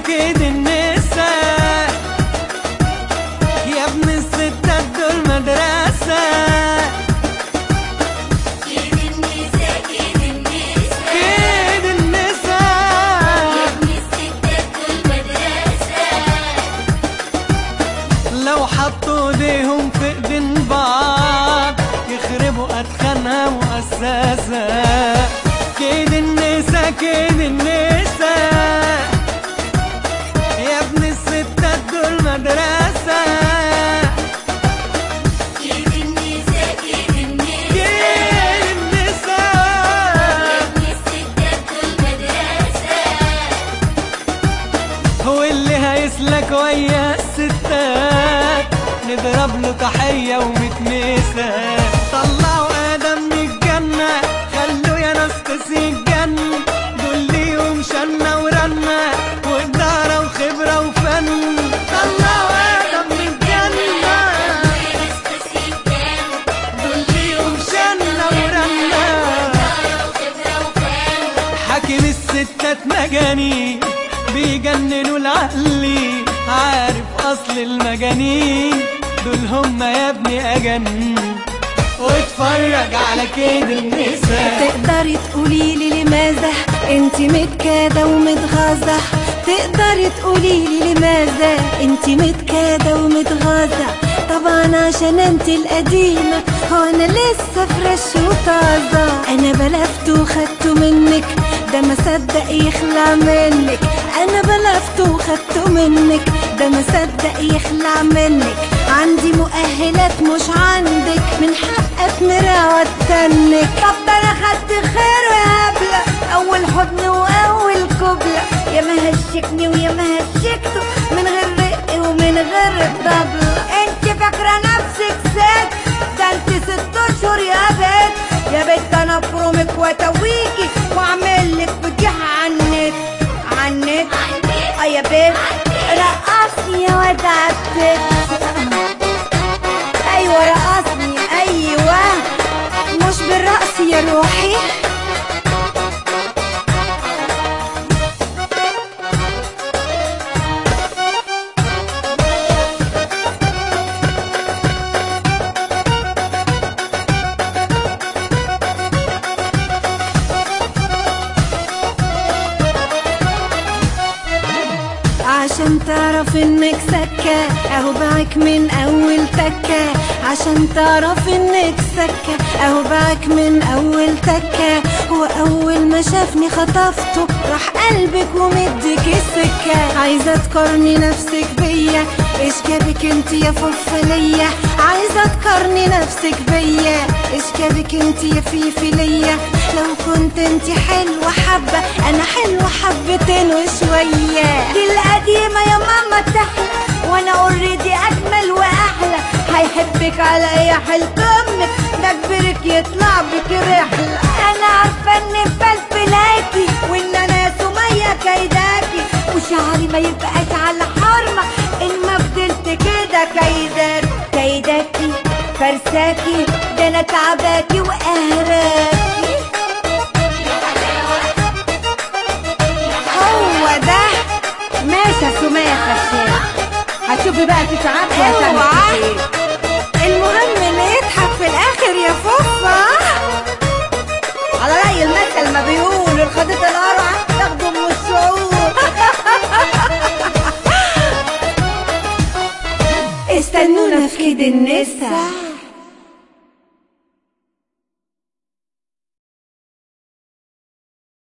كيد النساء يا ابن الستات دول مدرسة كيد النساء كيد النساء كيد النساء ابن الستات دول مدرسة لو حطوا ايديهم في ايدين بعض يخربوا اتخانها مؤسسة كيد النساء كيد النساء يا ابن الستات دول مدرسة كيد النساء كيد النساء كيد النساء ابن الستات دول مدرسة هو اللي هيسلك ويا الستات نضرب له تحية ومتمسة طلعوا آدم من الجنة خلوا يا ناس تسيج جنة دول ليهم شنة ورنة وإدارة وخبرة وفن طلعوا آدم من الجنة دول ليهم شنة ورنة حاكم الستات مجانين بيجننوا العقلي عارف اصل المجانين دول هم يا ابني اجن واتفرج على كيد النساء تقدري تقولي لي لماذا انت متكادة ومتغاظة تقدري تقولي لي لماذا انت متكادة ومتغاظة طبعا عشان انت القديمة هو انا لسه فريش وطازة انا بلفت وخدته منك ده ما صدق يخلع منك انا بلفت وخدته منك ده ما صدق يخلع منك عندي مؤهلات مش عندك من حقك مراوة تنك طب ده انا خدت خير يا هبلة اول حضن واول قبلة يا ما هشكني ويا ما هشكته من غير رق ومن غير الطبلة انت فاكرة نفسك ست ده انت ست اشهر يا بنت يا بنت انا افرمك واتويكي واعمل لك فضيحة عنك عنك اه يا بنت رقصني يا واد عبد ايوه رقصني ايوه مش بالرقص يا روحي عشان تعرف انك سكة اهو باعك من اول تكة عشان تعرف انك سكة اهو باعك من اول تكة هو اول ما شافني خطفته راح قلبك ومدك السكة عايزة تقارني نفسك بيا ايش جابك انت يا ففلية عايزة تقارني نفسك بيا ايش جابك انت يا فيفي ليا لو كنت انت حلوة حبة انا حلوة حبتين وشوية دي القديمة يا ماما تحلى وانا اوريدي اجمل واحلى هيحبك على اي حلت امك ده كبرك يطلع بك رحلة انا عارفة اني مفلفلاكي وان انا سمية كيداكي وشعري ما يبقاش على حرمة ان ما فضلت كده كيداك كيداكي فرساكي ده انا تعباكي وقهراكي هو ده ماشي يا سمية خشاب هتشوفي بقى تتعبي اوعى المهم اللي يضحك في الاخر يا فوفا على رأي المثل ما بيقول الخديط القرعة تاخده من الشعور استنونا في كيد النسا